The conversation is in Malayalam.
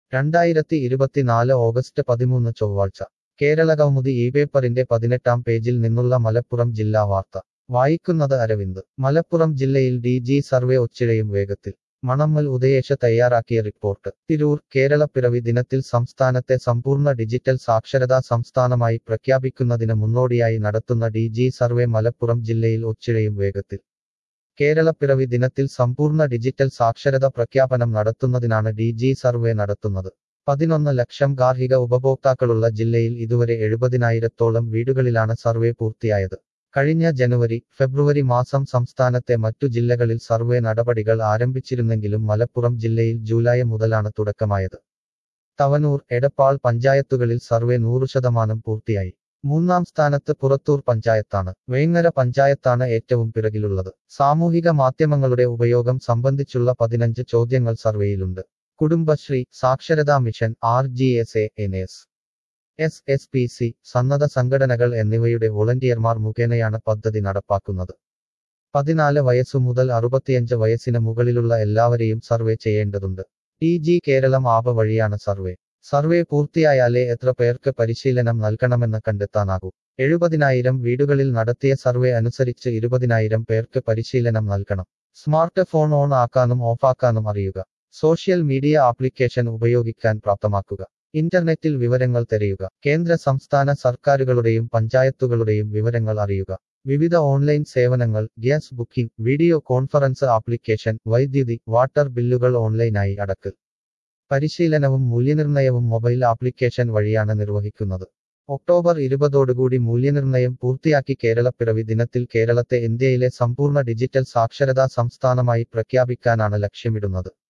രണ്ടായിരത്തി ഇരുപത്തിനാല് ഓഗസ്റ്റ് പതിമൂന്ന് ചൊവ്വാഴ്ച കേരളകൗമുദി ഈ പേപ്പറിന്റെ പതിനെട്ടാം പേജിൽ നിന്നുള്ള മലപ്പുറം ജില്ലാ വാർത്ത വായിക്കുന്നത് അരവിന്ദ് മലപ്പുറം ജില്ലയിൽ ഡി ജി സർവേ ഒച്ചിഴയും വേഗത്തിൽ മണമ്മൽ ഉദയേഷ തയ്യാറാക്കിയ റിപ്പോർട്ട് തിരൂർ കേരളപ്പിറവി ദിനത്തിൽ സംസ്ഥാനത്തെ സമ്പൂർണ്ണ ഡിജിറ്റൽ സാക്ഷരതാ സംസ്ഥാനമായി പ്രഖ്യാപിക്കുന്നതിന് മുന്നോടിയായി നടത്തുന്ന ഡി ജി സർവേ മലപ്പുറം ജില്ലയിൽ ഒച്ചിഴയും വേഗത്തിൽ കേരളപ്പിറവി ദിനത്തിൽ സമ്പൂർണ്ണ ഡിജിറ്റൽ സാക്ഷരത പ്രഖ്യാപനം നടത്തുന്നതിനാണ് ഡി ജി സർവേ നടത്തുന്നത് പതിനൊന്ന് ലക്ഷം ഗാർഹിക ഉപഭോക്താക്കളുള്ള ജില്ലയിൽ ഇതുവരെ എഴുപതിനായിരത്തോളം വീടുകളിലാണ് സർവേ പൂർത്തിയായത് കഴിഞ്ഞ ജനുവരി ഫെബ്രുവരി മാസം സംസ്ഥാനത്തെ മറ്റു ജില്ലകളിൽ സർവേ നടപടികൾ ആരംഭിച്ചിരുന്നെങ്കിലും മലപ്പുറം ജില്ലയിൽ ജൂലൈ മുതലാണ് തുടക്കമായത് തവനൂർ എടപ്പാൾ പഞ്ചായത്തുകളിൽ സർവേ നൂറ് ശതമാനം പൂർത്തിയായി മൂന്നാം സ്ഥാനത്ത് പുറത്തൂർ പഞ്ചായത്താണ് വേങ്ങര പഞ്ചായത്താണ് ഏറ്റവും പിറകിലുള്ളത് സാമൂഹിക മാധ്യമങ്ങളുടെ ഉപയോഗം സംബന്ധിച്ചുള്ള പതിനഞ്ച് ചോദ്യങ്ങൾ സർവേയിലുണ്ട് കുടുംബശ്രീ സാക്ഷരതാ mission R G S A N S S S P C സന്നദ്ധ സംഘടനകൾ എന്നിവയുടെ വോളണ്ടിയർമാർ മുഖേനയാണ് പദ്ധതി നടപ്പാക്കുന്നത് പതിനാല് വയസ്സു മുതൽ അറുപത്തിയഞ്ച് വയസ്സിന് മുകളിലുള്ള എല്ലാവരെയും സർവേ ചെയ്യേണ്ടതുണ്ട് ടി ജി കേരളം ആപ വഴിയാണ് സർവേ സർവേ പൂർത്തിയായാലേ എത്ര പേർക്ക് പരിശീലനം നൽകണമെന്ന് കണ്ടെത്താനാകൂ എഴുപതിനായിരം വീടുകളിൽ നടത്തിയ സർവേ അനുസരിച്ച് ഇരുപതിനായിരം പേർക്ക് പരിശീലനം നൽകണം സ്മാർട്ട് ഫോൺ ഓൺ ആക്കാനും ഓഫാക്കാനും അറിയുക സോഷ്യൽ മീഡിയ ആപ്ലിക്കേഷൻ ഉപയോഗിക്കാൻ പ്രാപ്തമാക്കുക ഇന്റർനെറ്റിൽ വിവരങ്ങൾ തിരയുക കേന്ദ്ര സംസ്ഥാന സർക്കാരുകളുടെയും പഞ്ചായത്തുകളുടെയും വിവരങ്ങൾ അറിയുക വിവിധ ഓൺലൈൻ സേവനങ്ങൾ gas booking video conference application വൈദ്യുതി വാട്ടർ ബില്ലുകൾ ഓൺലൈനായി അടക്ക് പരിശീലനവും മൂല്യനിർണ്ണയവും മൊബൈൽ ആപ്ലിക്കേഷൻ വഴിയാണ് നിർവഹിക്കുന്നത് ഒക്ടോബർ ഇരുപതോടുകൂടി മൂല്യനിർണ്ണയം പൂർത്തിയാക്കി കേരളപ്പിറവി ദിനത്തിൽ കേരളത്തെ ഇന്ത്യയിലെ സമ്പൂർണ്ണ ഡിജിറ്റൽ സാക്ഷരതാ സംസ്ഥാനമായി പ്രഖ്യാപിക്കാനാണ് ലക്ഷ്യമിടുന്നത്